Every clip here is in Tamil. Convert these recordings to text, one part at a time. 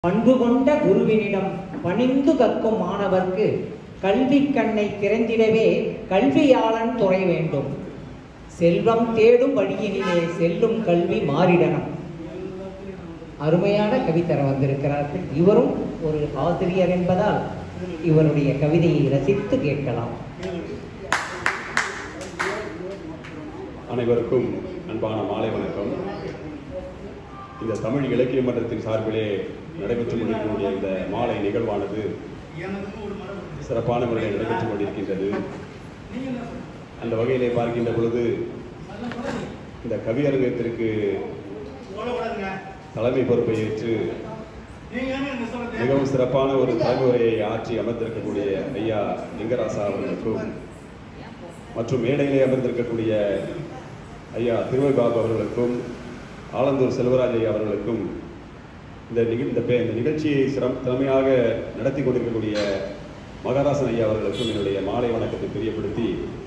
பண்பு கொண்ட குருவினிடம் பணிந்து கற்கும் மாணவர்க்கு கல்வி கண்ணை திறந்திடவே கல்வியாளன் துறை வேண்டும் செல்வம் தேடும் வழியினிலே செல்லும் கல்வி மாறிடணும் அருமையான கவிதர வந்திருக்கிறார்கள் இவரும் ஒரு ஆசிரியர் என்பதால் இவருடைய கவிதையை ரசித்து கேட்கலாம் அனைவருக்கும் அன்பான மாலை வணக்கம் இந்த தமிழ் இலக்கிய மன்றத்தின் சார்பிலே நடைபெற்றுக் கொண்டிருக்கக்கூடிய இந்த மாலை நிகழ்வானது சிறப்பான முறையில் நடைபெற்றுக் கொண்டிருக்கின்றது அந்த வகையிலே பார்க்கின்ற பொழுது இந்த கவியரங்கத்திற்கு தலைமை பொறுப்பை ஏற்று மிகவும் சிறப்பான ஒரு தலைமுறையை ஆற்றி அமர்ந்திருக்கக்கூடிய ஐயா லிங்கராசா அவர்களுக்கும் மற்றும் மேடையிலே அமர்ந்திருக்கக்கூடிய ஐயா திருவைபாபு அவர்களுக்கும் ஆலந்தூர் செல்வராஜ் ஐயா அவர்களுக்கும் இந்த நிகழ் இந்த பே- இந்த நிகழ்ச்சியை சிறம் திறமையாக நடத்தி கொண்டிருக்கக்கூடிய மகாராசன் ஐயா அவர்களுக்கும் என்னுடைய மாலை வணக்கத்தை தெரியப்படுத்தி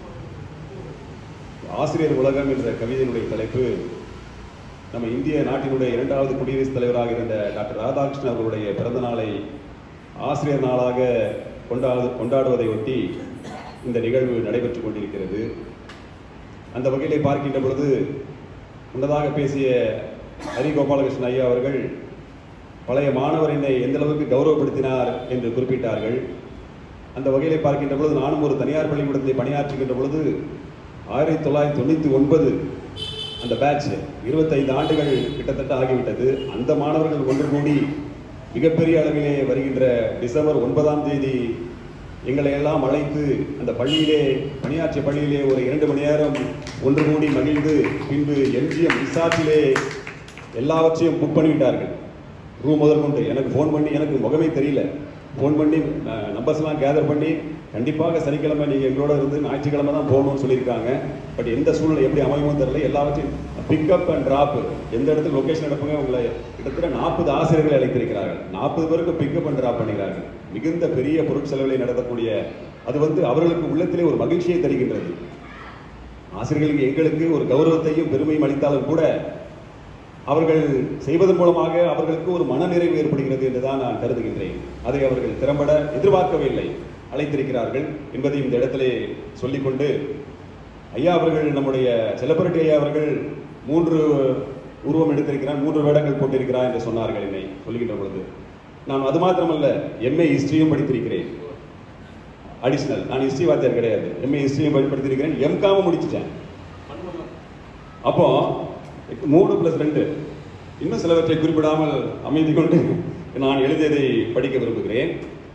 ஆசிரியர் உலகம் என்ற கவிதையினுடைய தலைப்பு நம்ம இந்திய நாட்டினுடைய இரண்டாவது குடியரசுத் தலைவராக இருந்த டாக்டர் ராதாகிருஷ்ணன் அவர்களுடைய பிறந்த நாளை ஆசிரியர் நாளாக கொண்டாடு கொண்டாடுவதை ஒட்டி இந்த நிகழ்வு நடைபெற்றுக் கொண்டிருக்கிறது அந்த வகையிலே பார்க்கின்ற பொழுது முன்னதாக பேசிய ஹரி கோபாலகிருஷ்ணன் ஐயா அவர்கள் பழைய மாணவர் என்னை எந்த அளவுக்கு கௌரவப்படுத்தினார் என்று குறிப்பிட்டார்கள் அந்த வகையிலே பார்க்கின்ற பொழுது நானும் ஒரு தனியார் பள்ளிக்கூடத்தில் பணியாற்றுகின்ற பொழுது ஆயிரத்தி தொள்ளாயிரத்தி தொண்ணூற்றி ஒன்பது அந்த பேட்ச் இருபத்தைந்து ஆண்டுகள் கிட்டத்தட்ட ஆகிவிட்டது அந்த மாணவர்கள் ஒன்று கூடி மிகப்பெரிய அளவிலே வருகின்ற டிசம்பர் ஒன்பதாம் தேதி எங்களை எல்லாம் அழைத்து அந்த பள்ளியிலே பணியாற்றிய பள்ளியிலே ஒரு இரண்டு மணி நேரம் ஒன்று கூடி மகிழ்ந்து பின்பு எம்ஜிஎம் ரிசார்ட்டிலே எல்லாவற்றையும் புக் பண்ணிவிட்டார்கள் ரூம் முதற்கொண்டு எனக்கு ஃபோன் பண்ணி எனக்கு முகமே தெரியல ஃபோன் பண்ணி நம்பர்ஸ்லாம் கேதர் பண்ணி கண்டிப்பாக சனிக்கிழமை நீங்கள் எங்களோட இருந்து ஞாயிற்றுக்கிழமை தான் போகணும்னு சொல்லியிருக்காங்க பட் எந்த சூழ்நிலை எப்படி அமையுமோ தெரியல எல்லாவற்றையும் பிக்கப் அண்ட் ட்ராப் எந்த இடத்துல லொகேஷன் எடுப்பங்க உங்களை கிட்டத்தட்ட நாற்பது ஆசிரியர்களை அழைத்திருக்கிறார்கள் நாற்பது பேருக்கு பிக்கப் அண்ட் ட்ராப் பண்ணுகிறார்கள் மிகுந்த பெரிய பொருட்செலவிலை நடத்தக்கூடிய அது வந்து அவர்களுக்கு உள்ளத்திலே ஒரு மகிழ்ச்சியை தருகின்றது ஆசிரியர்களுக்கு எங்களுக்கு ஒரு கௌரவத்தையும் பெருமையும் அளித்தாலும் கூட அவர்கள் செய்வதன் மூலமாக அவர்களுக்கு ஒரு மனநிறைவு ஏற்படுகிறது என்றுதான் நான் கருதுகின்றேன் அதை அவர்கள் திறம்பட எதிர்பார்க்கவில்லை அழைத்திருக்கிறார்கள் என்பதையும் இந்த இடத்திலே சொல்லிக்கொண்டு ஐயா அவர்கள் நம்முடைய செலபரிட்டி ஐயா அவர்கள் மூன்று உருவம் எடுத்திருக்கிறார் மூன்று வேடங்கள் போட்டிருக்கிறார் என்று சொன்னார்கள் என்னை சொல்லுகின்ற பொழுது நான் அது மாத்திரமல்ல எம்ஏ ஹிஸ்டரியும் படித்திருக்கிறேன் அடிஷனல் நான் ஹிஸ்டரி வாத்தியார் கிடையாது எம்ஏ ஹிஸ்டரியும் படித்திருக்கிறேன் எம்காமும் முடிச்சிட்டேன் அப்போ மூணு பிளஸ் ரெண்டு இன்னும் சிலவற்றை குறிப்பிடாமல் அமைதி கொண்டு நான் எழுதியதை படிக்க விரும்புகிறேன்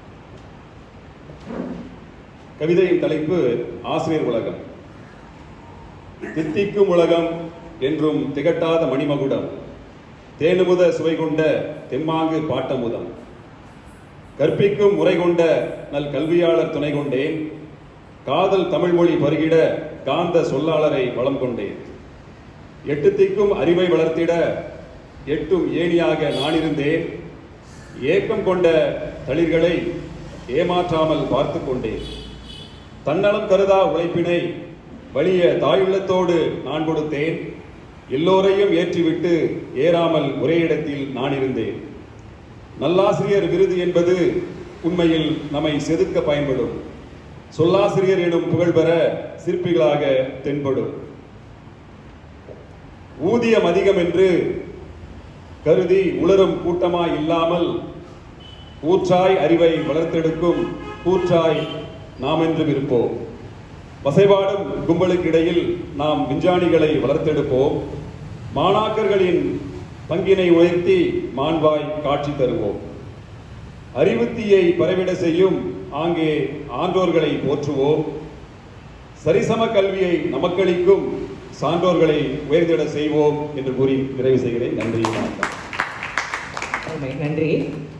கவிதையின் தலைப்பு ஆசிரியர் உலகம் தித்திக்கும் உலகம் என்றும் திகட்டாத மணிமகுடம் தேனுமுத சுவை கொண்ட தெம்மாங்கு பாட்டமுதம் கற்பிக்கும் முறை கொண்ட நல் கல்வியாளர் துணை கொண்டேன் காதல் தமிழ் மொழி பருகிட காந்த சொல்லாளரை வளம் கொண்டேன் எட்டு திக்கும் அறிவை வளர்த்திட எட்டும் ஏணியாக நான் இருந்தேன் ஏக்கம் கொண்ட தளிர்களை ஏமாற்றாமல் பார்த்து கொண்டேன் தன்னலம் கருதா உழைப்பினை வலிய தாயுள்ளத்தோடு நான் கொடுத்தேன் எல்லோரையும் ஏற்றிவிட்டு ஏறாமல் ஒரே இடத்தில் நான் இருந்தேன் நல்லாசிரியர் விருது என்பது உண்மையில் நம்மை செதுக்க பயன்படும் சொல்லாசிரியர் எனும் புகழ் பெற சிற்பிகளாக தென்படும் ஊதியம் அதிகம் என்று கருதி உளரும் கூட்டமாய் இல்லாமல் ஊற்றாய் அறிவை வளர்த்தெடுக்கும் கூற்றாய் நாம் என்றும் இருப்போம் வசைபாடும் கும்பலுக்கிடையில் நாம் விஞ்ஞானிகளை வளர்த்தெடுப்போம் மாணாக்கர்களின் பங்கினை உயர்த்தி மாண்பாய் காட்சி தருவோம் அறிவுத்தீயை பரவிட செய்யும் ஆங்கே ஆன்றோர்களை போற்றுவோம் சரிசம கல்வியை நமக்களிக்கும் சான்றோர்களை உயர்ந்திட செய்வோம் என்று கூறி நிறைவு செய்கிறேன் நன்றி வணக்கம் அருமை, நன்றி